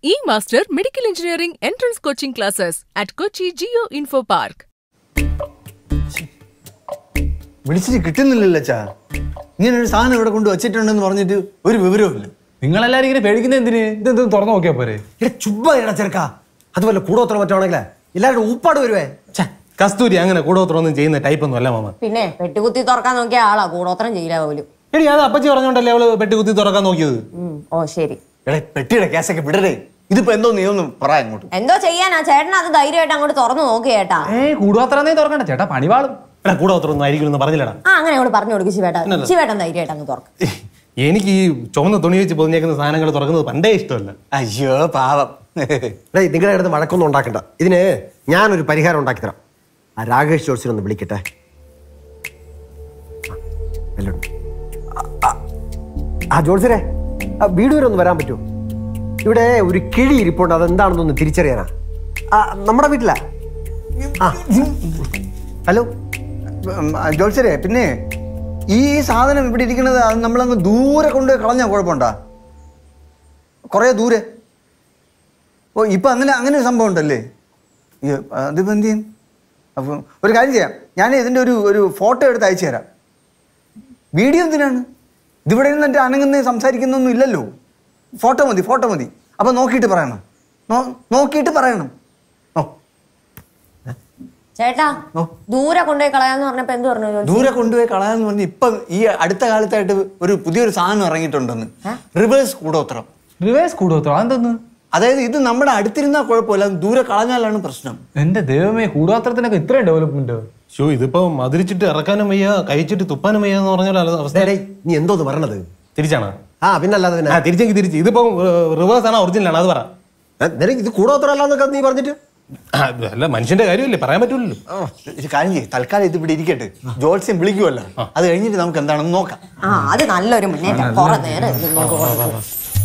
E master medical engineering entrance coaching classes at Kochi Jio info park വിളിച്ചിട്ട് കിട്ടുന്നില്ലല്ലോ അച്ഛാ ഇങ്ങനെ ഒരു സാധനം ഇവിടെ കൊണ്ട് വച്ചിട്ടുണ്ടെന്ന് പറഞ്ഞിട്ട് ഒരു വിവരവുമില്ല നിങ്ങളെല്ലാരും ഇങ്ങനെ പേടിക്കുന്ന എന്തിന് ഇതെന്ത് തുറന്നു നോക്കിയാ പോരെ ഇവിടെ ചുമ്മാ ഇട ചെറുക്ക അതുപോലെ കൂടോത്രം മറ്റാണെങ്കിലേ എല്ലാവരും ഊപ്പാട് വരുവേ ഛെ, കസ്തൂരി അങ്ങനെ കൂടോത്രമൊന്നും ചെയ്യുന്ന ടൈപ്പ് ഒന്നും അല്ല മാമ പിന്നെ പെട്ടുകുത്തി തുറക്കാൻ നോക്കിയ ആളാ കൂടോത്രം ചെയ്യില്ല പോലും എടി അത് അപ്പച്ചി പറഞ്ഞോണ്ടല്ലേ അവള് പെട്ടി കുത്തി തുറക്കാൻ നോക്കിയത് ഉം, ഓ ശരി എടേ പെട്ടിയുടെ കേസൊക്കെ വിടരേ ഇതിപ്പോ എന്തോ നീ ഒന്ന് പറ അങ്ങോട്ട് എന്തോ ചെയ്യാനാ ചേട്ടൻ അത് ധൈര്യമായിട്ട് അങ്ങോട്ട് തുറന്നു നോക്കി ചേട്ടാ ഏ കൂടുപാത്രന്നേ തുറക്കണ്ട ചേട്ടാ പണിവാളും എടാ കൂടോത്രം ഒന്നും ആയിരിക്കും എന്ന് പറഞ്ഞില്ലടാ ആ അങ്ങനെ അങ്ങോട്ട് പറഞ്ഞു കൊടുക്കും ശിവേട്ട ശിവേട്ടൻ ധൈര്യമായിട്ട് അങ്ങ് തുറക്കും എനിക്ക് ഈ ചുവന്ന തുണി വെച്ച് പൊതിഞ്ഞേക്കുന്ന സാധനങ്ങൾ തുറക്കുന്നത് പണ്ടേ ഇഷ്ടമല്ല അയ്യോ പാവം ഡേയ് നിങ്ങളുടെ അടുത്ത് വഴക്കൊന്നും ഉണ്ടാക്കണ്ട ഇതിന് ഞാനൊരു പരിഹാരം ഉണ്ടാക്കി തരാം ആ രാകേഷ് ജോത്സ്യനെ ഒന്ന് വിളിക്കട്ടെ ആ, എല്ലാം ഉണ്ട്. ആ, ആ, ആ ജോത്സ്യരെ ആ വീട് വരെ ഒന്ന് വരാൻ പറ്റുമോ ഇവിടെ ഒരു കിഴി ഇരിപ്പുണ്ട് അതെന്താണെന്നൊന്ന് തിരിച്ചറിയാനാ ആ നമ്മുടെ വീട്ടിലാ ആ ഹലോ ജോത്സരെ പിന്നെ ഈ സാധനം ഇവിടെ ഇരിക്കുന്നത് അത് നമ്മളങ്ങ് ദൂരെ കൊണ്ട് കളഞ്ഞാൽ കുഴപ്പമുണ്ടാ കുറേ ദൂരെ ഓ ഇപ്പൊ അങ്ങനെ അങ്ങനെ ഒരു സംഭവം ഉണ്ടല്ലേ അയ്യോ, അതിപ്പോ എന്ത് ചെയ്യും അപ്പം ഒരു കാര്യം ചെയ്യാം ഞാൻ ഇതിൻ്റെ ഒരു ഒരു ഫോട്ടോ എടുത്ത് അയച്ചു തരാം വീഡിയോ എന്തിനാണ് ഇതിവിടെ നിന്നിട്ട് അനങ്ങുന്ന സംസാരിക്കുന്നൊന്നും ഇല്ലല്ലോ ഫോട്ടോ മതി ഫോട്ടോ മതി അപ്പം നോക്കിയിട്ട് പറയണം നോ- നോക്കിയിട്ട് പറയണം ഓ ചേട്ടാ ഓ. ദൂരെ കൊണ്ടുപോയി കളയാന്ന് പറഞ്ഞപ്പോ എന്ത് പറഞ്ഞു ജോത്സ്യൻ? ദൂരെ കൊണ്ടുപോയി കളയാന്ന് പറഞ്ഞ് ഇപ്പം ഈ അടുത്ത കാലത്തായിട്ട് ഒരു പുതിയൊരു സാധനം ഇറങ്ങിയിട്ടുണ്ടെന്ന് റിവേഴ്സ് കൂടോത്രം റിവേഴ്സ് കൂടുപാത്രം അതെന്തോന്ന് അതായത് ഇത് നമ്മുടെ അടുത്തിരുന്നാൽ കുഴപ്പമില്ല ദൂരെ കളഞ്ഞാലാണ് പ്രശ്നം എന്റെ ദൈവമേ കൂടുപാത്രത്തിനൊക്കെ ഇത്രയും ഡെവലപ്മെന്റ് ഷോ ഇതിപ്പോ മതിരിച്ചിട്ട് ഇറക്കാനും വയ്യ കഴിച്ചിട്ട് തുപ്പാനും വയ്യ എന്ന് പറഞ്ഞാൽ അത് അവസ്ഥ ഡേയ്, ഡേയ്, നീ എന്തോന്ന് പറയണത് തിരിച്ചാണ് ആ പിന്നല്ലാതെ പിന്നെ ആ തിരിച്ചെങ്കിൽ തിരിച്ച് ഇതിപ്പോ റിവേഴ്സ് ആണ് ഒറിജിനൽ ആണ് അത് പറ ഏ, നിനക്ക് ഇത് കൂടോത്രം അല്ലാന്നൊക്കെ നീ പറഞ്ഞിട്ട് ആ, ഇത് അല്ല മനുഷ്യന്റെ കാര്യമല്ലേ പറയാൻ പറ്റൂലല്ലോ ആ, ഒരു കാര്യം ചെയ്യ് തൽക്കാലം ഇത് ഇവിടെ ഇരിക്കട്ടെ ജോത്സ്യം വിളിക്കുമല്ലോ അത് കഴിഞ്ഞിട്ട് നമുക്ക് എന്താണെന്ന് നോക്കാം ആ അത് നല്ലൊരു മുന്നേറ്റം കുറെ നേരം ഇരുന്ന് നോക്ക്.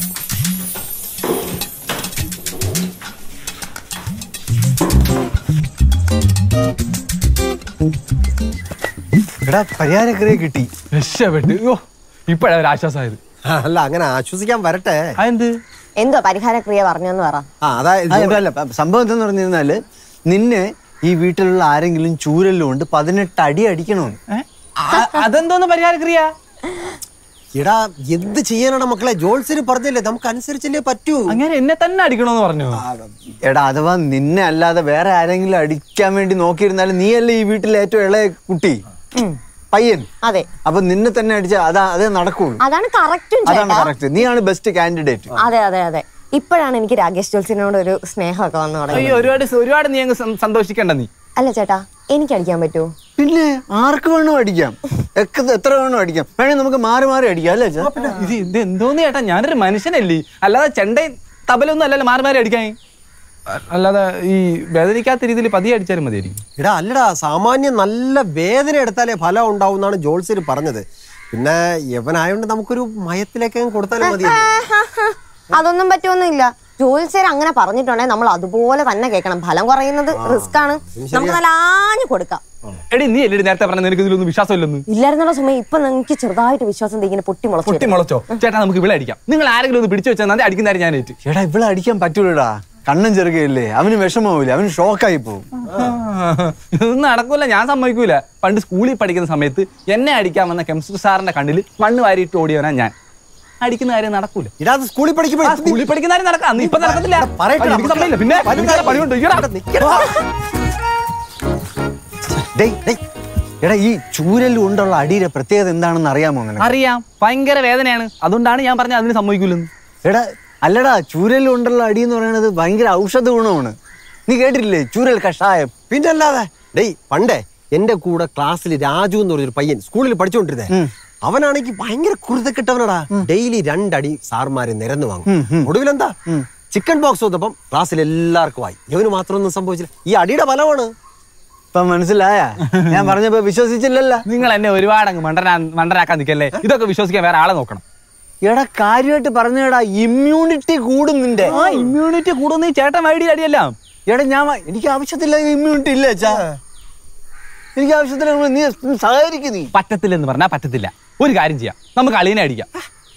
എടാ പരിഹാരക്രിയ കിട്ടി രക്ഷപ്പെട്ട് ഓ ഇപ്പഴാ ഒരു ആശ്വാസമായത് ആ, അല്ല അങ്ങനെ ആശ്വസിക്കാൻ വരട്ടെ അതെന്ത് എന്തോ പരിഹാരക്രിയ പറഞ്ഞെന്ന് പറ ആ അതായത് ആ, ഇതല്ല പ- സംഭവം എന്തെന്ന് പറഞ്ഞിരുന്നാല് നിന്നെ ഈ വീട്ടിലുള്ള ആരെങ്കിലും ചൂരലും കൊണ്ട് പതിനെട്ട് അടി അടിക്കണമെന്ന് ഏ? ആ- അതെന്തോന്ന് പരിഹാരക്രിയ എടാ എന്ത് ചെയ്യാനാണ് മക്കളെ ജോൾസിന് പറഞ്ഞില്ലേ നമുക്ക് അനുസരിച്ചല്ലേ പറ്റൂ അങ്ങനെ എന്നെ തന്നെ അടിക്കണോന്ന് പറഞ്ഞു എടാ അഥവാ നിന്നെ അല്ലാതെ വേറെ ആരെങ്കിലും അടിക്കാൻ വേണ്ടി നോക്കിയിരുന്നാലും നീയല്ലേ ഈ വീട്ടിലെ ഏറ്റവും ഇളയ കുട്ടി പയ്യൻ അതെ അപ്പൊ നിന്നെ തന്നെ അടിച്ച അതാ അതേ നടക്കുള്ളൂ അതാണ് കറക്റ്റും അതാണ് ചേട്ടാ കറക്റ്റ് നീയാണ് ബെസ്റ്റ് കാൻഡിഡേറ്റ് അതെ അതെ അതെ ഇപ്പോഴാണ് എനിക്ക് രാകേഷ് ജോത്സ്യനോട് ഒരു സ്നേഹമൊക്കെ വന്നു തുടങ്ങി അയ്യോ ഒരുപാട് സ- ഒരുപാട് നീ അങ്ങ് സം- സന്തോഷിക്കണ്ട നീ അല്ല ചേട്ടാ എനിക്ക് അടിക്കാൻ പറ്റുമോ പിന്നെ ആർക്ക് വേണോ അടിക്കാം എക്ക എത്ര വേണോ അടിക്കാം വേണേ നമുക്ക് മാറി മാറി അടിക്കാം അല്ലേ അച്ഛാ? ഇത് ഇത് എന്തോന്ന് ചേട്ടാ ഞാനൊരു മനുഷ്യനല്ലേ അല്ലാതെ ചെണ്ടയും തബലൊന്നും അല്ലല്ലോ മാറി മാറി അടിക്കാൻ അ- അല്ലാതെ ഈ വേദനിക്കാത്ത രീതിയിൽ പതിയെ അടിച്ചാലും മതിയായിരിക്കും എടാ അല്ലടാ സാമാന്യം നല്ല വേദന എടുത്താലേ ഫലം ഉണ്ടാവും എന്നാണ് ജോൾസിന് പറഞ്ഞത് പിന്നെ യവനായോണ്ട് നമുക്കൊരു മയത്തിലേക്ക് അങ്ങ് കൊടുത്താലും മതി അതൊന്നും പറ്റുമൊന്നുമില്ല ജോത്സ്യർ അങ്ങനെ പറഞ്ഞിട്ടുണ്ടെങ്കിൽ നമ്മൾ അതുപോലെ തന്നെ കേൾക്കണം ഫലം കുറയുന്നത് റിസ്ക് ആണ് നമുക്ക് നല്ല ആഞ്ഞു കൊടുക്കാം എടി നീ അല്ലേ നേരത്തെ പറഞ്ഞ നിനക്ക് ഇതിലൊന്നും വിശ്വാസമില്ലെന്ന് ഇല്ലായിരുന്നുള്ള സമയം ഇപ്പൊ നിങ്ങൾക്ക് ചെറുതായിട്ട് വിശ്വാസം ഇങ്ങനെ പൊട്ടി മുളച്ചു പൊട്ടി മുളച്ചോ ചേട്ടാ നമുക്ക് ഇവിടെ അടിക്കാം നിങ്ങൾ ആരെങ്കിലും ഒന്ന് പിടിച്ചു വെച്ചാൽ അടിക്കുന്നതായി ഞാൻ ഏറ്റ് എടാ ഇവിടെ അടിക്കാൻ പറ്റൂലടാ കണ്ണൻ ചെറുകയില്ലേ അവന് വിഷമാവൂലേ അവന് ഷോക്കായി പോകും ഇതൊന്നും നടക്കൂല ഞാൻ സമ്മതിക്കൂല പണ്ട് സ്കൂളിൽ പഠിക്കുന്ന സമയത്ത് എന്നെ അടിക്കാൻ വന്ന കെമിസ്ട്രി സാറിന്റെ കണ്ണിൽ മണ്ണ് വാരിയിട്ട് ഓടിയവനാ ഞാൻ അടിക്കുന്ന കാര്യം നടക്കൂല ഇടാ അത് സ്കൂളിൽ ആ, പഠിക്കുമ്പോൾ സ്കൂളിൽ പഠിക്കുന്ന കാര്യം നടക്കാം അന്ന് ഇപ്പൊ നടക്കത്തില്ല പറയട്ടെ, എനിക്ക് സമ്മതമില്ല. പിന്നെ വലുതാ. എനിക്ക് പണിയുണ്ട് ഇയ്യടാ. ഡേയ് ഡേയ് എടാ ഈ ചൂരൽ കൊണ്ടുള്ള അടിയുടെ പ്രത്യേകത എന്താണെന്ന് അറിയാമോ നിനക്ക് അറിയാം ഭയങ്കര വേദനയാണ് അതുകൊണ്ടാണ് ഞാൻ പറഞ്ഞത് അതിന് സമ്മതിക്കൂലെന്ന് എടാ അല്ലടാ ചൂരൽ കൊണ്ടുള്ള അടി എന്ന് പറയുന്നത് ഭയങ്കര ഔഷധ ഗുണമാണ് നീ കേട്ടിട്ടില്ലേ ചൂരൽ കഷായം പിന്നെ അല്ലാതെ ഡേയ് പണ്ടേ എന്റെ കൂടെ ക്ലാസ്സിൽ രാജു എന്ന് പറഞ്ഞൊരു പയ്യൻ സ്കൂളിൽ പഠിച്ചുകൊണ്ടിരുന്നേ അവനാണെങ്കിൽ ഭയങ്കര കുരുതക്കെട്ടവനടാ ഡെയിലി രണ്ടടി സാർമാരെ നിരന്നു വാങ്ങും ഒടുവിലെന്താ ചിക്കൻ ബോക്സ് വന്നപ്പം ക്ലാസ്സിൽ എല്ലാവർക്കും ആയി ഇവന് മാത്രമൊന്നും സംഭവിച്ചില്ല ഈ അടിയുടെ ഫലമാണ് ഇപ്പൊ മനസ്സിലായ ഞാൻ പറഞ്ഞപ്പോ വിശ്വസിച്ചില്ലല്ലോ നിങ്ങൾ എന്നെ ഒരുപാട് അങ്ങ് മണ്ടനാ മണ്ടനാക്കാൻ നിൽക്കല്ലേ ഇതൊക്കെ വിശ്വസിക്കാൻ വേറെ ആളെ നോക്കണം എടാ കാര്യമായിട്ട് പറഞ്ഞടാ ഇമ്മ്യൂണിറ്റി കൂടും നിന്റെ ആ ഇമ്മ്യൂണിറ്റി കൂടുന്ന ഈ ചേട്ടൻ വൈഡി അടിയല്ല എടാ ഞാൻ വ- എനിക്ക് ആവശ്യത്തില്ല ഇമ്മ്യൂണിറ്റി ഇല്ല അച്ഛാ എനിക്ക് ആവശ്യത്തില്ല നീ സഹകരിക്കും നീ പറ്റത്തില്ലെന്ന് പറഞ്ഞാൽ പറ്റത്തില്ല ഒരു കാര്യം ചെയ്യാം നമുക്ക് അളിയനെ അടിക്കാം